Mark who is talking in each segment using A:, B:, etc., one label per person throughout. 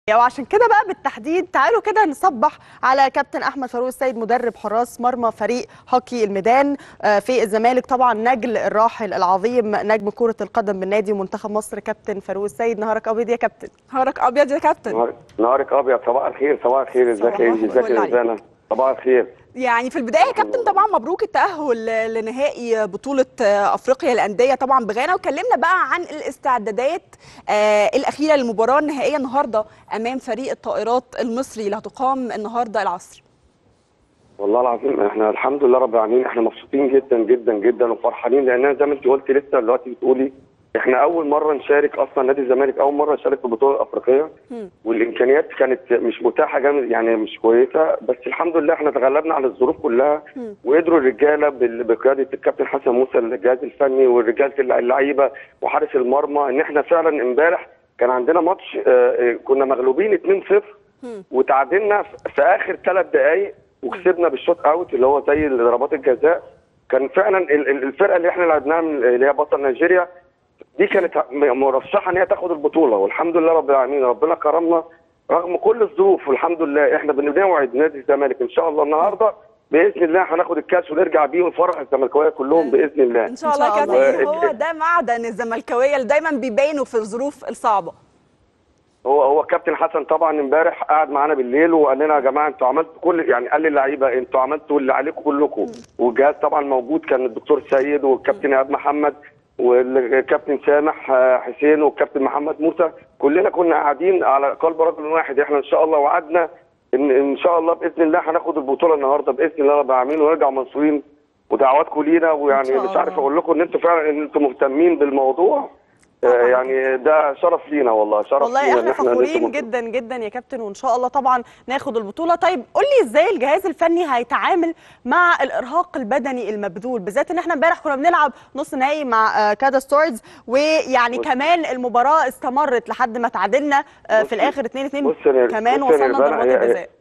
A: وعشان كده بقى بالتحديد تعالوا كده نصبح على كابتن احمد فاروق السيد مدرب حراس مرمى فريق هوكي الميدان آه، في الزمالك طبعا نجل الراحل العظيم نجم كره القدم بالنادي ومنتخب مصر كابتن فاروق السيد نهارك ابيض يا كابتن
B: نهارك ابيض يا كابتن
C: نهار- نهارك ابيض صباح الخير صباح الخير ازيك
B: صباح
C: يا انجي ازيك
B: الفل
C: يا
B: عليك.
C: رزانه صباح الخير
B: يعني في البدايه يا كابتن طبعا مبروك التاهل لنهائي بطوله افريقيا للانديه طبعا بغانا وكلمنا بقى عن الاستعدادات آه، الاخيره للمباراه النهائيه النهارده امام فريق الطائرات المصري اللي هتقام النهارده العصر
C: والله العظيم احنا الحمد لله رب العالمين احنا مبسوطين جدا جدا جدا وفرحانين لان زي ما انت قلت لسه دلوقتي بتقولي احنا اول مره نشارك اصلا نادي الزمالك اول مره نشارك في البطوله الافريقيه
B: مم.
C: والامكانيات كانت مش متاحه جامد يعني مش كويسه بس الحمد لله احنا تغلبنا على الظروف كلها
B: مم.
C: وقدروا الرجاله بال- بقياده الكابتن حسن موسى الجهاز الفني والرجاله اللعيبه وحارس المرمى ان احنا فعلا امبارح كان عندنا ماتش اه، اه، كنا مغلوبين 2-0
B: مم.
C: وتعادلنا في- في اخر ثلاث دقائق وكسبنا بالشوط اوت اللي هو زي ضربات الجزاء كان فعلا ال- ال- الفرقه اللي احنا لعبناها من- اللي هي بطل نيجيريا دي كانت م- مرشحه ان هي تاخد البطوله والحمد لله رب العالمين ربنا كرمنا رغم كل الظروف والحمد لله احنا بنوعد نادي الزمالك ان شاء الله النهارده باذن الله هناخد الكاس ونرجع بيه ونفرح الزملكاويه كلهم باذن الله
B: ان شاء الله يا
A: إن شاء
B: كابتن
C: الله.
B: هو ده معدن الزملكاويه اللي دايما بيبينوا في الظروف الصعبه
C: هو هو كابتن حسن طبعا امبارح قعد معانا بالليل وقال لنا يا جماعه انتوا عملتوا كل يعني قال للعيبه انتوا عملتوا اللي عليكم كلكم والجهاز طبعا موجود كان الدكتور سيد والكابتن ايهاب محمد والكابتن سامح آه، حسين والكابتن محمد موسى كلنا كنا قاعدين على قلب رجل واحد احنا ان شاء الله وعدنا ان ان شاء الله باذن الله هناخد البطوله النهارده باذن الله رب العالمين ونرجع منصورين ودعواتكم لينا ويعني
B: شاء
C: مش عارف
B: الله.
C: اقول لكم ان انتوا فعلا ان انتوا مهتمين بالموضوع آه، يعني ده شرف لينا والله شرف
A: والله
C: لينا
A: احنا
C: إن إحنا
A: فخورين
C: نبقى
A: جدا جدا يا كابتن وان شاء الله طبعا ناخد البطوله طيب قول لي ازاي الجهاز الفني هيتعامل مع الارهاق البدني المبذول بالذات ان احنا امبارح كنا بنلعب نص نهائي مع آه، كادا ستورز ويعني
C: بص-
A: كمان المباراه استمرت لحد ما تعادلنا آه، في
C: بصي-
A: الاخر 2 2
C: بص يا نير-
A: كمان
C: بص يا
A: وصلنا
C: نيرفانا،
A: لضربات
C: هي- هي-
A: الجزاء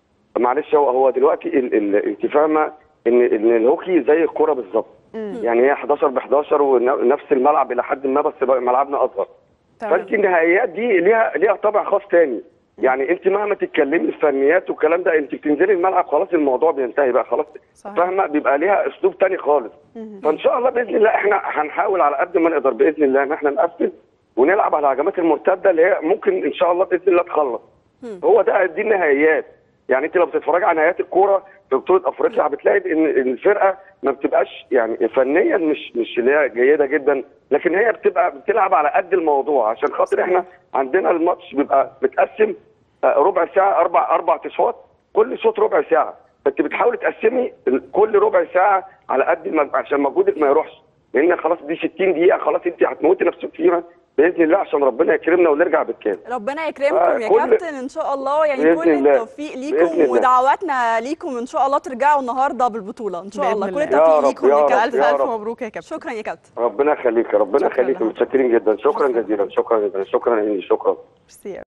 C: معلش هو هو دلوقتي ال ال انت فاهمه ان ان الهوكي زي الكوره بالظبط يعني هي 11 ب 11 ونفس الملعب الى حد ما بس بقى ملعبنا اصغر فانت النهائيات دي ليها ليها طابع خاص تاني يعني انت مهما تتكلمي الفنيات والكلام ده انت بتنزلي الملعب خلاص الموضوع بينتهي بقى خلاص
A: صحيح.
C: فاهمه بيبقى ليها اسلوب تاني خالص فان شاء الله باذن الله احنا هنحاول على قد ما نقدر باذن الله ان احنا نقفل ونلعب على الهجمات المرتده اللي هي ممكن ان شاء الله باذن الله تخلص هو ده دي النهائيات يعني انت لو بتتفرج على نهائيات الكوره في بطوله افريقيا بتلاقي ان إن الفرقه ما بتبقاش يعني فنيا مش مش اللي هي جيده جدا لكن هي بتبقى بتلعب على قد الموضوع عشان خاطر احنا عندنا الماتش بيبقى متقسم آه، ربع ساعه اربع اربع اشواط كل شوط ربع ساعه فانت بتحاولي تقسمي ال- كل ربع ساعه على قد ما عشان مجهودك ما يروحش لان خلاص دي 60 دقيقه خلاص انت هتموتي نفسك فيها باذن الله عشان ربنا يكرمنا ونرجع بالكامل
B: ربنا يكرمكم
C: آه،
B: يا
C: كل-
B: كابتن ان شاء الله يعني
C: بإذن
B: كل
C: الله.
B: التوفيق
C: بإذن
B: ليكم
C: الله.
B: ودعواتنا ليكم ان شاء الله ترجعوا النهارده بالبطوله ان شاء
A: بإذن
B: الله كل
A: الله.
B: التوفيق
C: يا رب،
B: ليكم
C: يا
B: يا
C: رب.
B: كابتن
A: الف الف
C: رب.
A: مبروك يا كابتن
B: شكرا يا كابتن
C: ربنا يخليك ربنا
B: شكراً
C: يخليك
B: لحضرتك.
C: متشكرين جدا شكرا جزيلا شكرا جزيلا شكرا إني شكرا
A: ميرسي